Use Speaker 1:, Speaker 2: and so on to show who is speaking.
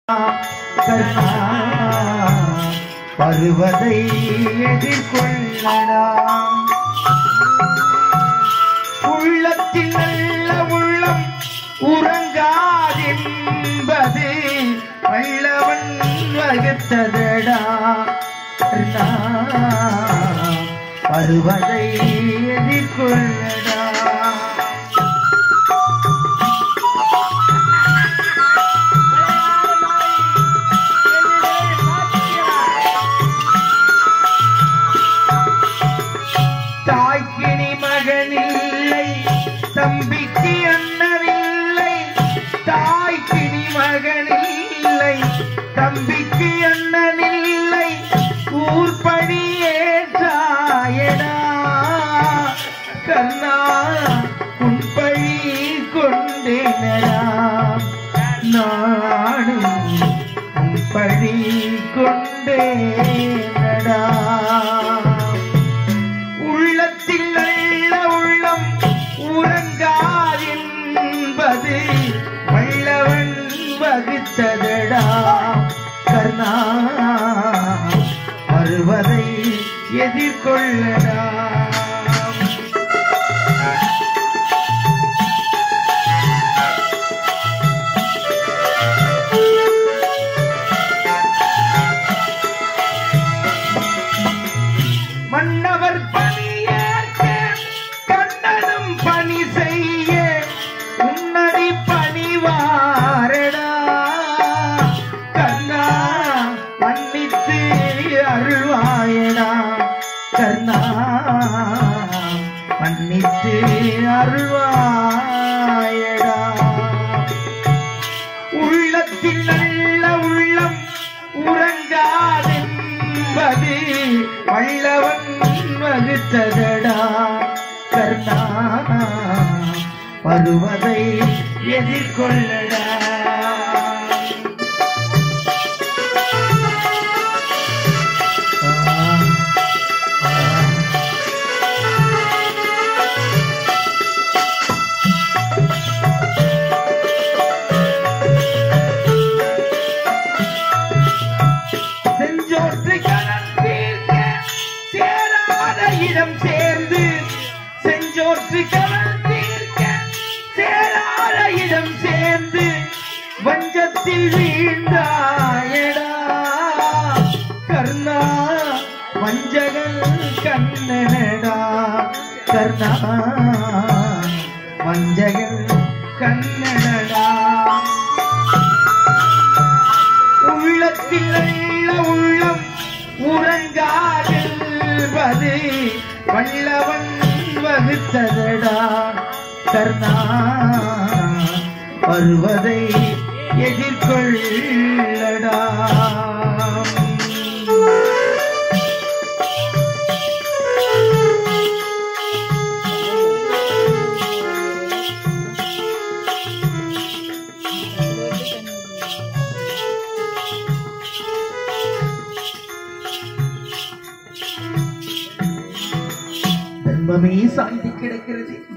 Speaker 1: கர்ணா வருவதை எதிர்கொள்ளடா உள்ளத்தில் நல்ல உள்ளம் உறங்காதென்பது வல்லவன் வகுத்ததடா கர்ணா வருவதை எதிர்கொள்ளடா தாய்க்கினி மகனில்லை தம்பிக்கு அண்ணனில்லை தாய்க்கினி மகனில்லை தம்பிக்கு அண்ணனில்லை ஊர்பணி ஏற்றாயடா கண்ணா உன் பழி கொண்டேனடா நானும் உன் பழி கொண்டேனடா உள்ளத்தில் நல்ல உள்ளம் உறங்காதென்பது வல்லவன் வகுத்ததடா கர்ணா வருவதை எதிர்கொள்ளடா மன்னவர் பணியேற்க கண்ணனும் பணி செய்ய உன்னடி பணிவாரடா கண்ணா மன்னித்து அருள்வாயடா கண்ணா மன்னித்து அருள்வாயடா உள்ளத்தில் நல்ல உள்ளம் உறங்காதென்பது வல்லவன் வகுத்ததடா கர்ணா வருவதை எதிர்கொள்ளடா செஞ்சோற்று கடன் தீர்க்க சேராத இடம் சேர்ந்து செஞ்சோற்று கடன் தீர்க்க சேராத இடம் சேர்ந்து வஞ்சத்தில் வீழ்ந்தாயடா கர்ணா வஞ்சகன் கண்ணனடா கர்ணா வஞ்சகன் கண்ணனடா உள்ளத்தில் நல்ல உள்ளம் உறங்காதென்பது வல்லவன் வகுத்ததடா கர்ணா வருவதை எதிர்கொள்ளடா தர்மமே சாந்தி கிடைக்கிறது